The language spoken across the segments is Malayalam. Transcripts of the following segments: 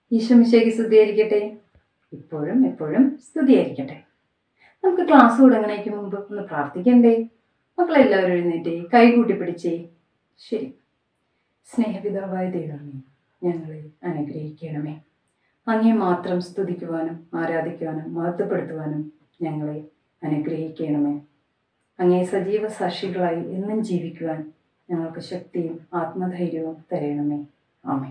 ഈശ്വമിശേക്ക് സ്തുതിയായിരിക്കട്ടെ ഇപ്പോഴും എപ്പോഴും സ്തുതിയായിരിക്കട്ടെ നമുക്ക് ക്ലാസ് തുടങ്ങണേക്ക് മുമ്പ് ഒന്ന് പ്രാർത്ഥിക്കണ്ടേ മക്കളെല്ലാവരും എഴുന്നേറ്റേ കൈ കൂട്ടി പിടിച്ചേ ശരി സ്നേഹപിതാവായ ദൈവമേ ഞങ്ങളെ അനുഗ്രഹിക്കണമേ അങ്ങേ മാത്രം സ്തുതിക്കുവാനും ആരാധിക്കുവാനും മഹത്വപ്പെടുത്തുവാനും ഞങ്ങളെ അനുഗ്രഹിക്കണമേ അങ്ങേ സജീവ സാക്ഷികളായി എന്നും ജീവിക്കുവാൻ ഞങ്ങൾക്ക് ശക്തിയും ആത്മധൈര്യവും തരണമേ ആമേ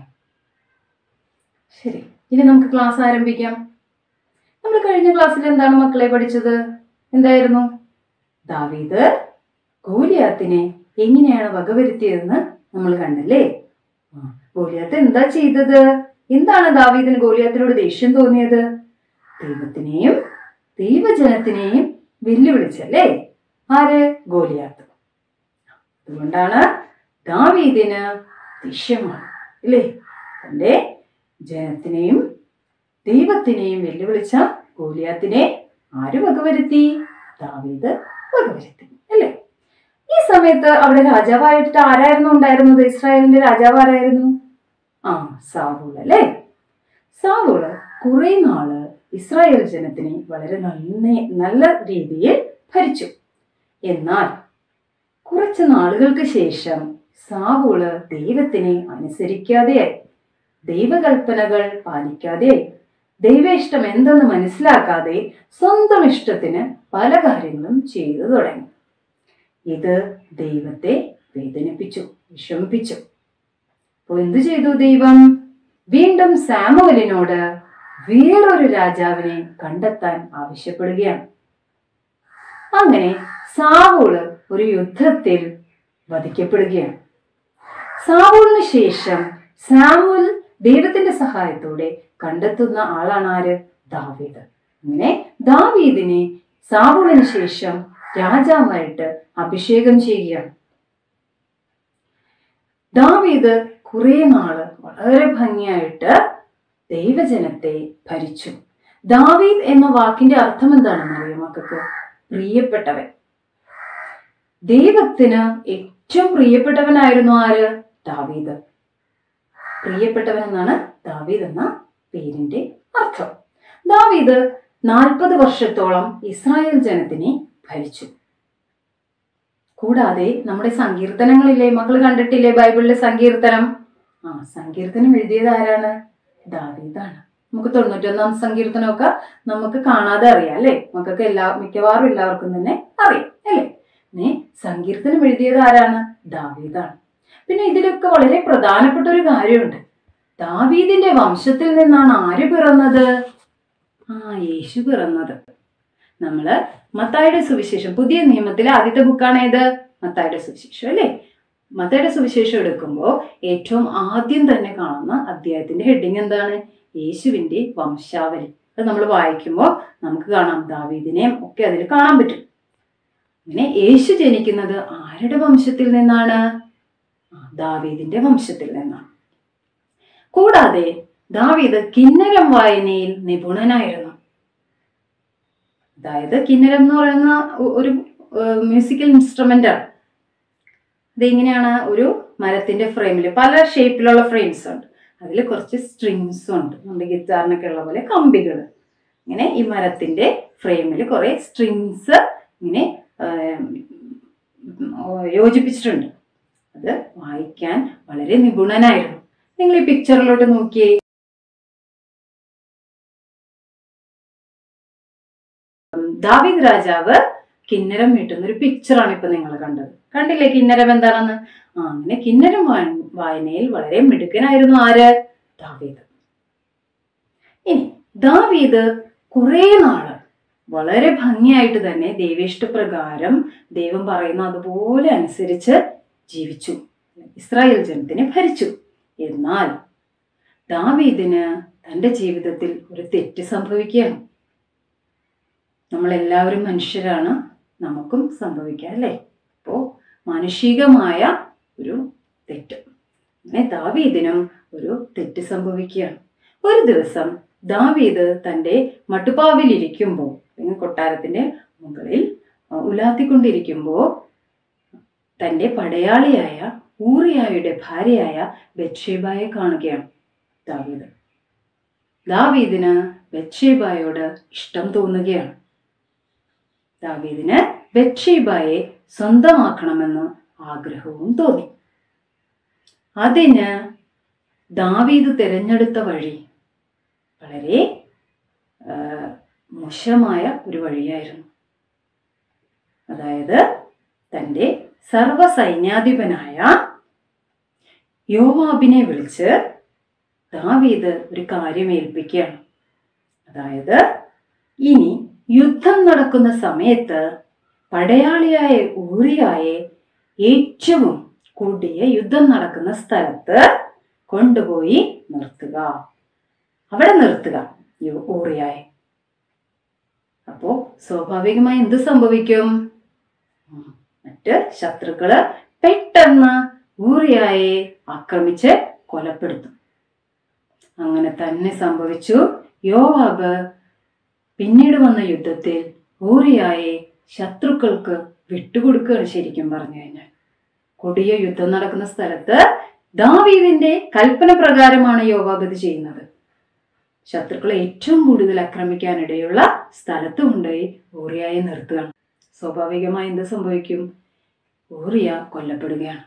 ശരി ഇനി നമുക്ക് ക്ലാസ് ആരംഭിക്കാം നമ്മൾ കഴിഞ്ഞ ക്ലാസ്സിൽ എന്താണ് മക്കളെ പഠിച്ചത് എന്തായിരുന്നു ദാവീദ് ഗോലിയാത്തിനെ എങ്ങനെയാണ് വകവരുത്തിയതെന്ന് നമ്മൾ കണ്ടല്ലേ ആ, ഗോലിയാത്ത് എന്താ ചെയ്തത് എന്താണ് ദാവീദിന് ഗോലിയാത്തിനോട് ദേഷ്യം തോന്നിയത് ദൈവത്തിനെയും ദൈവജനത്തിനെയും വെല്ലുവിളിച്ചല്ലേ ആര് ഗോലിയാത്ത് അതുകൊണ്ടാണ് ദാവീദിന് ദേഷ്യമാണ് ഇല്ലേ തന്റെ ജനത്തിനെയും ദൈവത്തിനെയും വെല്ലുവിളിച്ച ഗോലിയാത്തിനെ ആര് വകവരുത്തി ദാവീദ് വകവരുത്തി അല്ലേ ഈ സമയത്ത് അവിടെ രാജാവായിട്ട് ആരായിരുന്നു ഉണ്ടായിരുന്നത് ഇസ്രായേലിന്റെ രാജാവ് ആരായിരുന്നു ആ സാവൂൾ അല്ലേ സാവൂള് കുറെ നാള് ഇസ്രായേൽ ജനത്തിനെ വളരെ നല്ല നല്ല രീതിയിൽ ഭരിച്ചു എന്നാൽ കുറച്ച് നാളുകൾക്ക് ശേഷം സാവൂള് ദൈവത്തിനെ അനുസരിക്കാതെയായി ദൈവകൽപ്പനകൾ പാലിക്കാതെയായി ദൈവ ഇഷ്ടം എന്തെന്ന് മനസ്സിലാക്കാതെ സ്വന്തം ഇഷ്ടത്തിന് പല കാര്യങ്ങളും ചെയ്തു തുടങ്ങി ഇത് ദൈവത്തെ വേദനിപ്പിച്ചു വിഷമിപ്പിച്ചു അപ്പോൾ എന്തു ചെയ്തു ദൈവം വീണ്ടും സാമുവലിനോട് വേറൊരു രാജാവിനെ കണ്ടെത്താൻ ആവശ്യപ്പെടുകയാണ് അങ്ങനെ സാവൂള് ഒരു യുദ്ധത്തിൽ വധിക്കപ്പെടുകയാണ് സാവൂളിന് ശേഷം സാമുൽ ദൈവത്തിന്റെ സഹായത്തോടെ കണ്ടെത്തുന്ന ആളാണ് ആര് ദാവീദ് അങ്ങനെ ദാവീദിനെ സാവൂളിന് ശേഷം രാജാവായിട്ട് അഭിഷേകം ചെയ്യുകയാണ് ദാവീദ് കുറെ നാള് വളരെ ഭംഗിയായിട്ട് ദൈവജനത്തെ ഭരിച്ചു ദാവീദ് എന്ന വാക്കിന്റെ അർത്ഥം എന്താണെന്ന് അറിയോ മക്കൾക്ക് പ്രിയപ്പെട്ടവൻ ദൈവത്തിന് ഏറ്റവും പ്രിയപ്പെട്ടവനായിരുന്നു ആര് ദാവീദ് പ്രിയപ്പെട്ടവൻ എന്നാണ് ദാവീദ് എന്ന പേരിന്റെ അർത്ഥം ദാവീദ് നാൽപ്പത് വർഷത്തോളം ഇസ്രായേൽ ജനത്തിനെ ഭരിച്ചു കൂടാതെ നമ്മുടെ സങ്കീർത്തനങ്ങളില്ലേ മക്കൾ കണ്ടിട്ടില്ലേ ബൈബിളിലെ സങ്കീർത്തനം ആ സങ്കീർത്തനം എഴുതിയത് ആരാണ് ദാവീദാണ് നമുക്ക് തൊണ്ണൂറ്റൊന്നാം സങ്കീർത്തനമൊക്കെ നമുക്ക് കാണാതെ അറിയാം അല്ലേ നമുക്കൊക്കെ എല്ലാ മിക്കവാറും എല്ലാവർക്കും തന്നെ അറിയാം അല്ലേ പിന്നെ സങ്കീർത്തനം എഴുതിയത് ആരാണ് ദാവീദാണ് പിന്നെ ഇതിലൊക്കെ വളരെ പ്രധാനപ്പെട്ട ഒരു കാര്യമുണ്ട് ദാവീദിന്റെ വംശത്തിൽ നിന്നാണ് ആര് പിറന്നത് ആ യേശു പിറന്നത് നമ്മള് മത്തായുടെ സുവിശേഷം പുതിയ നിയമത്തിലെ ആദ്യത്തെ ബുക്കാണ് ഏത് മത്തായുടെ സുവിശേഷം അല്ലേ മത്തായുടെ സുവിശേഷം എടുക്കുമ്പോൾ ഏറ്റവും ആദ്യം തന്നെ കാണുന്ന അധ്യായത്തിന്റെ ഹെഡിങ് എന്താണ് യേശുവിന്റെ വംശാവലി അത് നമ്മൾ വായിക്കുമ്പോൾ നമുക്ക് കാണാം ദാവീദിനെയും ഒക്കെ അതിൽ കാണാൻ പറ്റും അങ്ങനെ യേശു ജനിക്കുന്നത് ആരുടെ വംശത്തിൽ നിന്നാണ് ആ, ദാവീദിന്റെ വംശത്തിൽ നിന്നാണ് കൂടാതെ ദാവീദ് കിന്നരം വായനയിൽ നിപുണനായിരുന്നു അതായത് കിന്നരം എന്ന് പറയുന്ന ഒ- ഒരു മ്യൂസിക്കൽ ഇൻസ്ട്രുമെന്റ് ആണ് ഇതിങ്ങനെയാണ് ഒരു മരത്തിന്റെ ഫ്രെയിമിൽ പല ഷേപ്പിലുള്ള ഫ്രെയിംസ് ഉണ്ട് അതിൽ കുറച്ച് സ്ട്രിങ്സും ഉണ്ട് നമ്മുടെ ഗിറ്റാറിനൊക്കെ ഉള്ള പോലെ കമ്പികൾ ഇങ്ങനെ ഈ മരത്തിന്റെ ഫ്രെയിമിൽ കുറെ സ്ട്രിങ്സ് ഇങ്ങനെ ആം, യോജിപ്പിച്ചിട്ടുണ്ട് അത് വായിക്കാൻ വളരെ നിപുണനായിരുന്നു നിങ്ങൾ ഈ പിക്ചറിലോട്ട് നോക്കിയേ ഉം, ദാവീദ് രാജാവ് കിന്നരം മീട്ടുന്ന ഒരു പിക്ചറാണ് ഇപ്പൊ നിങ്ങൾ കണ്ടത് കണ്ടില്ലേ കിന്നരം എന്താണെന്ന് ആ അങ്ങനെ കിന്നരം വായ- വായനയിൽ വളരെ മിടുക്കനായിരുന്നു ആര് ദാവീദ് ഇനി ദാവീദ് കുറെ നാള് വളരെ ഭംഗിയായിട്ട് തന്നെ ദൈവേഷ്ടപ്രകാരം ദൈവം പറയുന്ന അതുപോലെ അനുസരിച്ച് ജീവിച്ചു ഇസ്രായേൽ ജനത്തിനെ ഭരിച്ചു എന്നാൽ ദാവീദിന് തന്റെ ജീവിതത്തിൽ ഒരു തെറ്റ് സംഭവിക്കുകയാണ് നമ്മളെല്ലാവരും മനുഷ്യരാണ് നമുക്കും സംഭവിക്കാം അല്ലേ അപ്പോൾ മാനുഷികമായ ഒരു തെറ്റ് അങ്ങനെ ദാവീദിനും ഒരു തെറ്റ് സംഭവിക്കുകയാണ് ഒരു ദിവസം ദാവീദ് തൻ്റെ മട്ടുപ്പാവിലിരിക്കുമ്പോൾ അല്ലെങ്കിൽ കൊട്ടാരത്തിന്റെ മുകളിൽ ആ, ഉലാത്തിക്കൊണ്ടിരിക്കുമ്പോൾ തൻ്റെ പടയാളിയായ ഊറിയായുടെ ഭാര്യയായ ബത്ഷേബായെ കാണുകയാണ് ദാവീദ് ദാവീദിന് ബത്ഷേബായോട് ഇഷ്ടം തോന്നുകയാണ് ദാവീദിന് ബത്ഷേബായെ സ്വന്തമാക്കണമെന്ന് ആഗ്രഹവും തോന്നി അതിന് ദാവീദ് തിരഞ്ഞെടുത്ത വഴി വളരെ ആ, മോശമായ ഒരു വഴിയായിരുന്നു അതായത് തൻ്റെ സർവസൈന്യാധിപനായ യോവാബിനെ വിളിച്ച് ദാവീദ് ഒരു കാര്യം ഏൽപ്പിക്കുകയാണ് അതായത് ഇനി യുദ്ധം നടക്കുന്ന സമയത്ത് പടയാളിയായ ഊറിയായെ ഏറ്റവും കൂടിയ യുദ്ധം നടക്കുന്ന സ്ഥലത്ത് കൊണ്ടുപോയി നിർത്തുക അവിടെ നിർത്തുക യു- ഊറിയായെ അപ്പോ സ്വാഭാവികമായി എന്ത് സംഭവിക്കും ഉം, മറ്റ് ശത്രുക്കള് പെട്ടെന്ന് ഊറിയായെ ആക്രമിച്ച് കൊലപ്പെടുത്തും അങ്ങനെ തന്നെ സംഭവിച്ചു യോവാബ് പിന്നീട് വന്ന യുദ്ധത്തിൽ ഊറിയായെ ശത്രുക്കൾക്ക് വിട്ടുകൊടുക്കുകയാണ് ശരിക്കും പറഞ്ഞു കഴിഞ്ഞാൽ കൊടിയ യുദ്ധം നടക്കുന്ന സ്ഥലത്ത് ദാവീദിന്റെ കൽപ്പന പ്രകാരമാണ് യോവാബ് ഇത് ചെയ്യുന്നത് ശത്രുക്കളെ ഏറ്റവും കൂടുതൽ ആക്രമിക്കാനിടയുള്ള സ്ഥലത്ത് കൊണ്ടുപോയി ഊറിയായെ നിർത്തുകയാണ് സ്വാഭാവികമായി എന്ത് സംഭവിക്കും ഊറിയ കൊല്ലപ്പെടുകയാണ്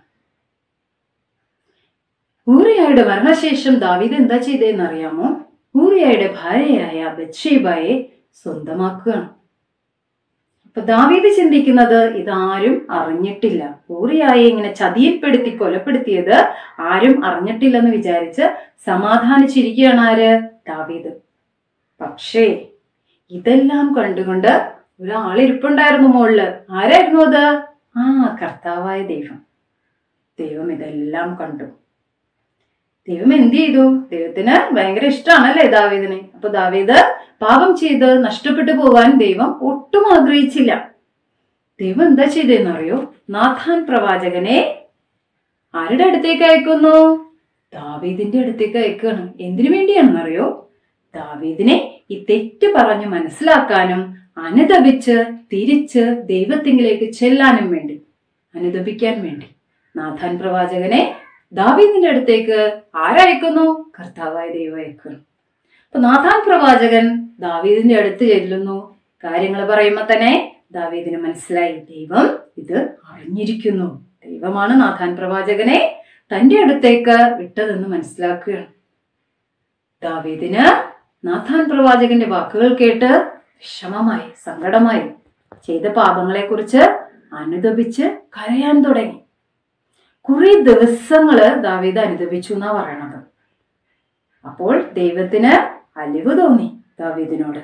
ഊറിയായുടെ മരണശേഷം ദാവീദ് എന്താ ചെയ്തതെന്ന് അറിയാമോ ഊറിയായുടെ ഭാര്യയായ ബത്ഷേബായെ സ്വന്തമാക്കുകയാണ് അപ്പൊ ദാവീദ് ചിന്തിക്കുന്നത് ഇതാരും അറിഞ്ഞിട്ടില്ല ഊറിയായെ ഇങ്ങനെ ചതിയിൽപ്പെടുത്തി കൊലപ്പെടുത്തിയത് ആരും അറിഞ്ഞിട്ടില്ലെന്ന് വിചാരിച്ച് സമാധാനിച്ചിരിക്കുകയാണ് ആര് ദാവീദ് പക്ഷേ ഇതെല്ലാം കണ്ടുകൊണ്ട് ഒരാളിരിപ്പുണ്ടായിരുന്നു മുകളില് ആരായിരുന്നു അത് ആ കർത്താവായ ദൈവം ദൈവം ഇതെല്ലാം കണ്ടു ദൈവം എന്ത് ചെയ്തു ദൈവത്തിന് ഭയങ്കര ഇഷ്ടമാണല്ലേ ദാവീദിനെ അപ്പൊ ദാവീദ് പാപം ചെയ്ത് നഷ്ടപ്പെട്ടു പോകാൻ ദൈവം ഒട്ടും ആഗ്രഹിച്ചില്ല ദൈവം എന്താ ചെയ്തതെന്നറിയോ നാഥാൻ പ്രവാചകനെ ആരുടെ അടുത്തേക്ക് അയക്കുന്നു ദാവീദിന്റെ അടുത്തേക്ക് അയക്കുകയാണ് എന്തിനു വേണ്ടിയാണെന്നറിയോ ദാവീദിനെ ഈ തെറ്റ് പറഞ്ഞ് മനസ്സിലാക്കാനും അനുദപിച്ച് തിരിച്ച് ദൈവത്തിങ്കിലേക്ക് ചെല്ലാനും വേണ്ടി അനുദപിക്കാൻ വേണ്ടി നാഥാൻ പ്രവാചകനെ ദാവീദിന്റെ അടുത്തേക്ക് ആരയക്കുന്നു കർത്താവായ ദൈവം അയക്കുന്നു അപ്പൊ നാഥാൻ പ്രവാചകൻ ദാവീദിന്റെ അടുത്ത് ചെല്ലുന്നു കാര്യങ്ങൾ പറയുമ്പോ തന്നെ ദാവീദിന് മനസ്സിലായി ദൈവം ഇത് അറിഞ്ഞിരിക്കുന്നു ദൈവമാണ് നാഥാൻ പ്രവാചകനെ തന്റെ അടുത്തേക്ക് വിട്ടതെന്ന് മനസ്സിലാക്കുകയാണ് ദാവീദിന് നാഥാൻ പ്രവാചകന്റെ വാക്കുകൾ കേട്ട് വിഷമമായി സങ്കടമായി ചെയ്ത പാപങ്ങളെക്കുറിച്ച് അനുദപിച്ച് കരയാൻ തുടങ്ങി കുറെ ദിവസങ്ങള് ദാവീദ് അനുദപിച്ചു എന്നാ പറയണത് അപ്പോൾ ദൈവത്തിന് അലിവ് തോന്നി ദാവീദിനോട്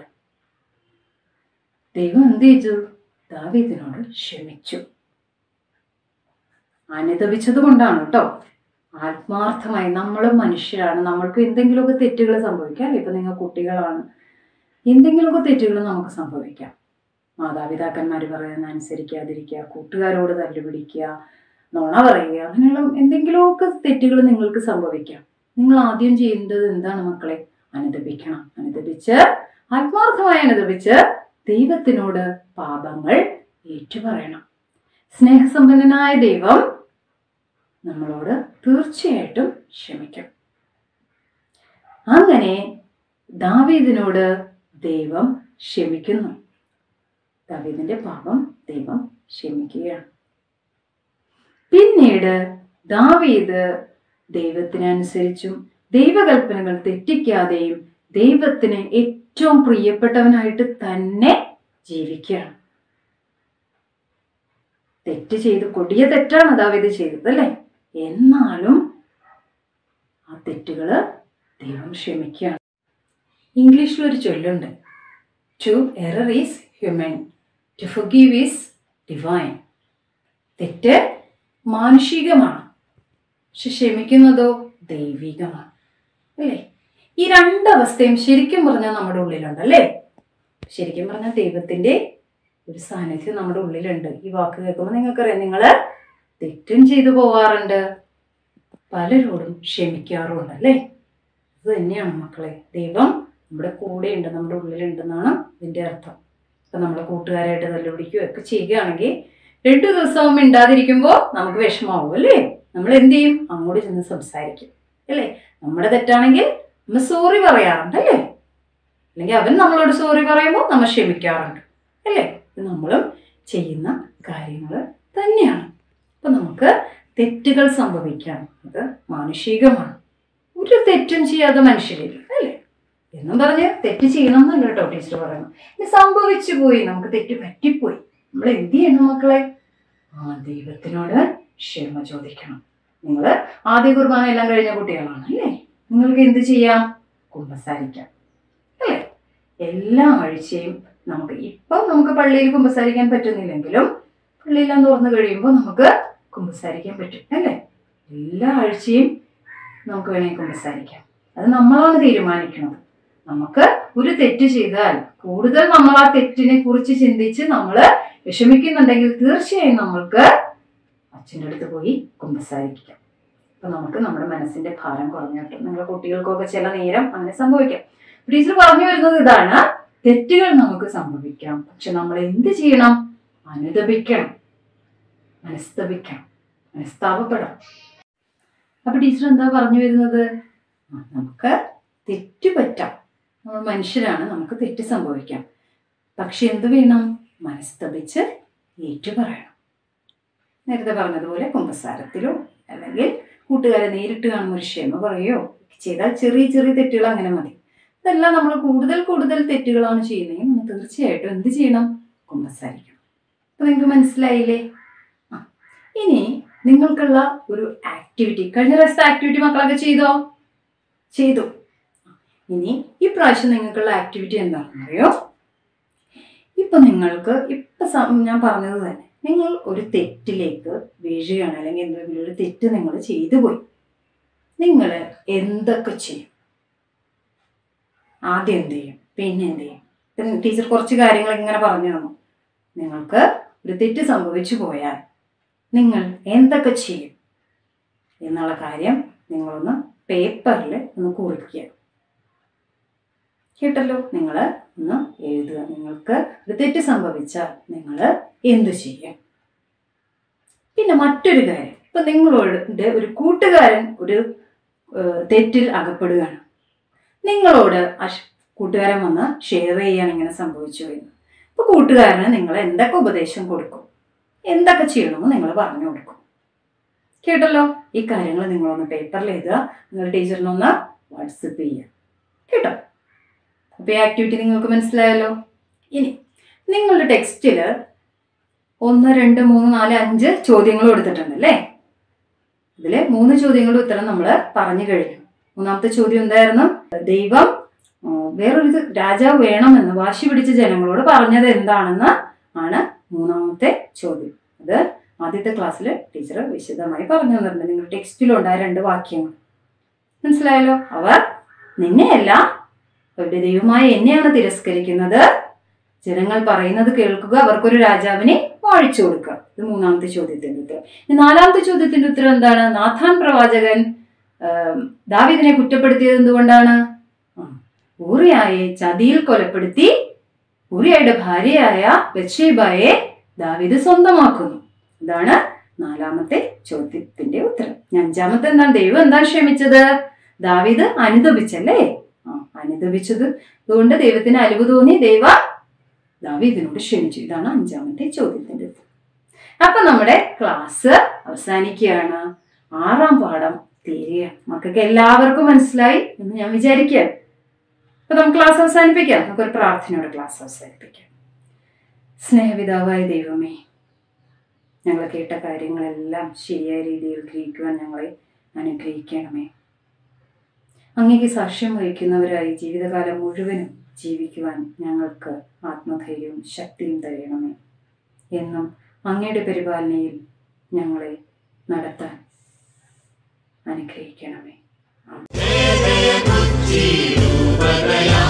ദൈവം എന്ത് ചെയ്തു ദാവീദിനോട് ക്ഷമിച്ചു അനുദപിച്ചത് കൊണ്ടാണ് കേട്ടോ ആത്മാർത്ഥമായി നമ്മളും മനുഷ്യരാണ് നമ്മൾക്ക് എന്തെങ്കിലുമൊക്കെ തെറ്റുകൾ സംഭവിക്കാം ഇപ്പൊ നിങ്ങൾ കുട്ടികളാണ് എന്തെങ്കിലുമൊക്കെ തെറ്റുകൾ നമുക്ക് സംഭവിക്കാം മാതാപിതാക്കന്മാർ പറയുന്ന അനുസരിക്കാതിരിക്കുക കൂട്ടുകാരോട് തല്ലുപിടിക്കുക നുണ പറയുക അങ്ങനെയുള്ള എന്തെങ്കിലുമൊക്കെ തെറ്റുകൾ നിങ്ങൾക്ക് സംഭവിക്കാം നിങ്ങൾ ആദ്യം ചെയ്യേണ്ടത് എന്താണ് മക്കളെ അനുദപിക്കണം അനുദപിച്ച് ആത്മാർത്ഥമായി അനുദപിച്ച് ദൈവത്തിനോട് പാപങ്ങൾ ഏറ്റുപറയണം സ്നേഹസമ്പന്നനായ ദൈവം നമ്മളോട് തീർച്ചയായിട്ടും ക്ഷമിക്കും അങ്ങനെ ദാവീദിനോട് ദൈവം ക്ഷമിക്കുന്നു ദാവീദിന്റെ പാപം ദൈവം ക്ഷമിക്കുകയാണ് പിന്നീട് ദാവീദ് ദൈവത്തിനനുസരിച്ചും ദൈവകൽപ്പനകൾ തെറ്റിക്കാതെയും ദൈവത്തിന് ഏറ്റവും പ്രിയപ്പെട്ടവനായിട്ട് തന്നെ ജീവിക്കുകയാണ് തെറ്റ് ചെയ്ത് കൊടിയ തെറ്റാണ് ദാവീദ് ചെയ്തത് അല്ലേ എന്നാലും ആ തെറ്റുകള് ദൈവം ക്ഷമിക്കുകയാണ് ഇംഗ്ലീഷിൽ ഒരു ചൊല്ലുണ്ട് to err is human to forgive is divine തെറ്റ് മാനുഷികമാണ് പക്ഷെ ക്ഷമിക്കുന്നതോ ദൈവികമാണ് അല്ലേ ഈ രണ്ടവസ്ഥയും ശരിക്കും പറഞ്ഞാൽ നമ്മുടെ ഉള്ളിലുണ്ട് അല്ലേ ശരിക്കും പറഞ്ഞാൽ ദൈവത്തിന്റെ ഒരു സാന്നിധ്യം നമ്മുടെ ഉള്ളിലുണ്ട് ഈ വാക്ക് കേൾക്കുമ്പോൾ നിങ്ങൾക്കറിയാം നിങ്ങൾ തെറ്റും ചെയ്തു പോവാറുണ്ട് പലരോടും ക്ഷമിക്കാറുമുണ്ട് അല്ലേ ഇത് തന്നെയാണ് മക്കളെ ദൈവം നമ്മുടെ കൂടെയുണ്ട് നമ്മുടെ ഉള്ളിലുണ്ടെന്നാണ് ഇതിന്റെ അർത്ഥം ഇപ്പൊ നമ്മളെ കൂട്ടുകാരായിട്ട് തല്ലുപിടിക്കുകയോ ഒക്കെ ചെയ്യുകയാണെങ്കിൽ രണ്ടു ദിവസവും മിണ്ടാതിരിക്കുമ്പോൾ നമുക്ക് വിഷമാവും അല്ലേ നമ്മൾ എന്ത് ചെയ്യും അങ്ങോട്ട് ചെന്ന് സംസാരിക്കും അല്ലേ നമ്മുടെ തെറ്റാണെങ്കിൽ നമ്മൾ സോറി പറയാറുണ്ട് അല്ലേ അല്ലെങ്കിൽ അവൻ നമ്മളോട് സോറി പറയുമ്പോൾ നമ്മൾ ക്ഷമിക്കാറുണ്ട് അല്ലേ ഇത് നമ്മളും ചെയ്യുന്ന കാര്യങ്ങൾ തന്നെയാണ് അപ്പൊ നമുക്ക് തെറ്റുകൾ സംഭവിക്കാം അത് മാനുഷികമാണ് ഒരു തെറ്റും ചെയ്യാതെ മനുഷ്യരില്ല അല്ലേ എന്നും പറഞ്ഞ് തെറ്റ് ചെയ്യണം എന്നല്ല കേട്ടോ ടീച്ചർ പറയുന്നത് ഇത് സംഭവിച്ചു പോയി നമുക്ക് തെറ്റ് പറ്റിപ്പോയി നമ്മൾ എന്ത് ചെയ്യണം മക്കളെ ആ ദൈവത്തിനോട് ക്ഷമ ചോദിക്കണം നിങ്ങൾ ആദ്യ കുർബാന എല്ലാം കഴിഞ്ഞ കുട്ടികളാണ് അല്ലേ നിങ്ങൾക്ക് എന്ത് ചെയ്യാം കുമ്പസാരിക്കാം അല്ലേ എല്ലാ ആഴ്ചയും നമുക്ക് ഇപ്പം നമുക്ക് പള്ളിയിൽ കുമ്പസാരിക്കാൻ പറ്റുന്നില്ലെങ്കിലും പള്ളിയെല്ലാം തുറന്നു കഴിയുമ്പോൾ നമുക്ക് കുമ്പസാരിക്കാൻ പറ്റും അല്ലേ എല്ലാ ആഴ്ചയും നമുക്ക് വേണമെങ്കിൽ കുമ്പസാരിക്കാം അത് നമ്മളാണ് തീരുമാനിക്കുന്നത് നമുക്ക് ഒരു തെറ്റ് ചെയ്താൽ കൂടുതൽ നമ്മൾ ആ തെറ്റിനെ കുറിച്ച് ചിന്തിച്ച് നമ്മൾ വിഷമിക്കുന്നുണ്ടെങ്കിൽ തീർച്ചയായും നമ്മൾക്ക് അച്ഛൻ്റെ അടുത്ത് പോയി കുമ്പസാരിക്കാം അപ്പൊ നമുക്ക് നമ്മുടെ മനസ്സിന്റെ ഭാരം കുറഞ്ഞു കിട്ടും നിങ്ങളുടെ കുട്ടികൾക്കൊക്കെ ചില നേരം അങ്ങനെ സംഭവിക്കാം ടീച്ചർ പറഞ്ഞു വരുന്നത് ഇതാണ് തെറ്റുകൾ നമുക്ക് സംഭവിക്കാം പക്ഷെ നമ്മൾ എന്ത് ചെയ്യണം അനുദപിക്കണം മനസ്തപിക്കണം മനസ്താപപ്പെടണം അപ്പൊ ടീച്ചർ എന്താ പറഞ്ഞു വരുന്നത് ആ, നമുക്ക് തെറ്റ് പറ്റാം നമ്മൾ മനുഷ്യരാണ് നമുക്ക് തെറ്റ് സംഭവിക്കാം പക്ഷെ എന്ത് വേണം മനസ്തപിച്ച് ഏറ്റുപറയണം നേരത്തെ പറഞ്ഞതുപോലെ കുമ്പസാരത്തിലോ അല്ലെങ്കിൽ കൂട്ടുകാരെ നേരിട്ട് കാണുമ്പോൾ ഒരു ക്ഷമ പറയുകയോ ചെയ്താൽ ചെറിയ ചെറിയ തെറ്റുകൾ അങ്ങനെ മതി ഇതെല്ലാം നമ്മൾ കൂടുതൽ കൂടുതൽ തെറ്റുകളാണ് ചെയ്യുന്നതെങ്കിൽ നമ്മൾ തീർച്ചയായിട്ടും എന്ത് ചെയ്യണം കുമ്പസാരിക്കണം അപ്പൊ നിങ്ങൾക്ക് മനസ്സിലായില്ലേ ആ ഇനി നിങ്ങൾക്കുള്ള ഒരു ആക്ടിവിറ്റി കഴിഞ്ഞ പ്രാവശ്യത്തെ ആക്ടിവിറ്റി മക്കളൊക്കെ ചെയ്തോ ചെയ്തു ഇനി ഈ പ്രാവശ്യം നിങ്ങൾക്കുള്ള ആക്ടിവിറ്റി എന്താണെന്ന് അറിയോ ഇപ്പൊ നിങ്ങൾക്ക് ഇപ്പൊ സം- ഞാൻ പറഞ്ഞത് തന്നെ നിങ്ങൾ ഒരു തെറ്റിലേക്ക് വീഴുകയാണ് അല്ലെങ്കിൽ എന്തെങ്കിലും ഒരു തെറ്റ് നിങ്ങൾ ചെയ്തു പോയി നിങ്ങൾ എന്തൊക്കെ ചെയ്യും ആദ്യം എന്ത് ചെയ്യും പിന്നെ എന്ത് ചെയ്യും ഇപ്പം ടീച്ചർ കുറച്ച് കാര്യങ്ങൾ ഇങ്ങനെ പറഞ്ഞു തന്നു നിങ്ങൾക്ക് ഒരു തെറ്റ് സംഭവിച്ചു പോയാൽ നിങ്ങൾ എന്തൊക്കെ ചെയ്യും എന്നുള്ള കാര്യം നിങ്ങളൊന്ന് പേപ്പറിൽ ഒന്ന് കുറിക്കുക കേട്ടല്ലോ നിങ്ങൾ ഒന്ന് എഴുതുക നിങ്ങൾക്ക് ഒരു തെറ്റ് സംഭവിച്ചാൽ നിങ്ങൾ എന്തു ചെയ്യും പിന്നെ മറ്റൊരു കാര്യം ഇപ്പൊ നിങ്ങളോട് ഒരു കൂട്ടുകാരൻ ഒരു ഏഹ്, തെറ്റിൽ അകപ്പെടുകയാണ് നിങ്ങളോട് ആ ഷ്- കൂട്ടുകാരൻ വന്ന് ഷെയർ ചെയ്യാൻ ഇങ്ങനെ സംഭവിച്ചു എന്ന് അപ്പൊ കൂട്ടുകാരന് നിങ്ങൾ എന്തൊക്കെ ഉപദേശം കൊടുക്കും എന്തൊക്കെ ചെയ്യണമെന്ന് നിങ്ങൾ പറഞ്ഞു കൊടുക്കും കേട്ടല്ലോ ഈ കാര്യങ്ങൾ നിങ്ങളൊന്ന് പേപ്പറിൽ എഴുതുക നിങ്ങൾ ടീച്ചറിനൊന്ന് വാട്സപ്പ് ചെയ്യുക കേട്ടോ അപ്പൊ ഈ ആക്ടിവിറ്റി നിങ്ങൾക്ക് മനസ്സിലായല്ലോ ഇനി നിങ്ങളുടെ ടെക്സ്റ്റിൽ ഒന്ന് രണ്ട് മൂന്ന് നാല് അഞ്ച് ചോദ്യങ്ങൾ കൊടുത്തിട്ടുണ്ട് അല്ലേ ഇതില് മൂന്ന് ചോദ്യങ്ങളുടെ ഉത്തരം നമ്മൾ പറഞ്ഞു കഴിഞ്ഞു മൂന്നാമത്തെ ചോദ്യം എന്തായിരുന്നു ദൈവം ആ, വേറൊരു ഇത് രാജാവ് വേണമെന്ന് വാശി പിടിച്ച ജനങ്ങളോട് പറഞ്ഞത് എന്താണെന്ന് ആണ് മൂന്നാമത്തെ ചോദ്യം അത് ആദ്യത്തെ ക്ലാസ്സിൽ ടീച്ചർ വിശദമായി പറഞ്ഞു തന്നിട്ടുണ്ട് നിങ്ങൾ ടെക്സ്റ്റിലുണ്ടായ രണ്ട് വാക്യങ്ങൾ മനസ്സിലായല്ലോ അവർ നിന്നെയല്ല അവരുടെ ദൈവമായ എന്നെയാണ് തിരസ്കരിക്കുന്നത് ജനങ്ങൾ പറയുന്നത് കേൾക്കുക അവർക്കൊരു രാജാവിനെ വാഴിച്ചു കൊടുക്കുക ഇത് മൂന്നാമത്തെ ചോദ്യത്തിന്റെ ഉത്തരം ഇനി നാലാമത്തെ ചോദ്യത്തിന്റെ ഉത്തരം എന്താണ് നാഥാൻ പ്രവാചകൻ ആം, ദാവീദിനെ കുറ്റപ്പെടുത്തിയത് എന്തുകൊണ്ടാണ് ആ, ഊറിയായെ ചതിയിൽ കൊലപ്പെടുത്തി ഊറിയയുടെ ഭാര്യയായ ബത്ഷേബായെ ദാവീദ് സ്വന്തമാക്കുന്നു ഇതാണ് നാലാമത്തെ ചോദ്യത്തിന്റെ ഉത്തരം ഇനി അഞ്ചാമത്തെ എന്താണ് ദൈവം എന്താണ് ക്ഷമിച്ചത് ദാവീദ് അനുദപിച്ചല്ലേ ആ അനുദപിച്ചത് അതുകൊണ്ട് ദൈവത്തിന് അലിവ് തോന്നി ദൈവ ദാവീദിനോട് ക്ഷമിച്ചു ഇതാണ് അഞ്ചാമത്തെ ചോദ്യത്തിന്റെ ഉത്തരം അപ്പൊ നമ്മുടെ ക്ലാസ് അവസാനിക്കുകയാണ് ആറാം പാഠം തീരുകയാണ് മക്കൾക്ക് എല്ലാവർക്കും മനസ്സിലായി എന്ന് ഞാൻ വിചാരിക്കുകയാണ് അപ്പൊ നമുക്ക് ക്ലാസ് അവസാനിപ്പിക്കാം നമുക്കൊരു പ്രാർത്ഥനയോടെ ക്ലാസ് അവസാനിപ്പിക്കാം സ്നേഹപിതാവായ ദൈവമേ ഞങ്ങൾ കേട്ട കാര്യങ്ങളെല്ലാം ശരിയായ രീതിയിൽ ഗ്രഹിക്കുവാൻ ഞങ്ങളെ അനുഗ്രഹിക്കണമേ അങ്ങേക്ക് സാക്ഷ്യം വഹിക്കുന്നവരായി ജീവിതകാലം മുഴുവനും ജീവിക്കുവാൻ ഞങ്ങൾക്ക് ആത്മധൈര്യവും ശക്തിയും തരണമേ എന്നും അങ്ങയുടെ പരിപാലനയിൽ ഞങ്ങളെ നടത്താൻ അനുഗ്രഹിക്കണമേ ൂപതയാ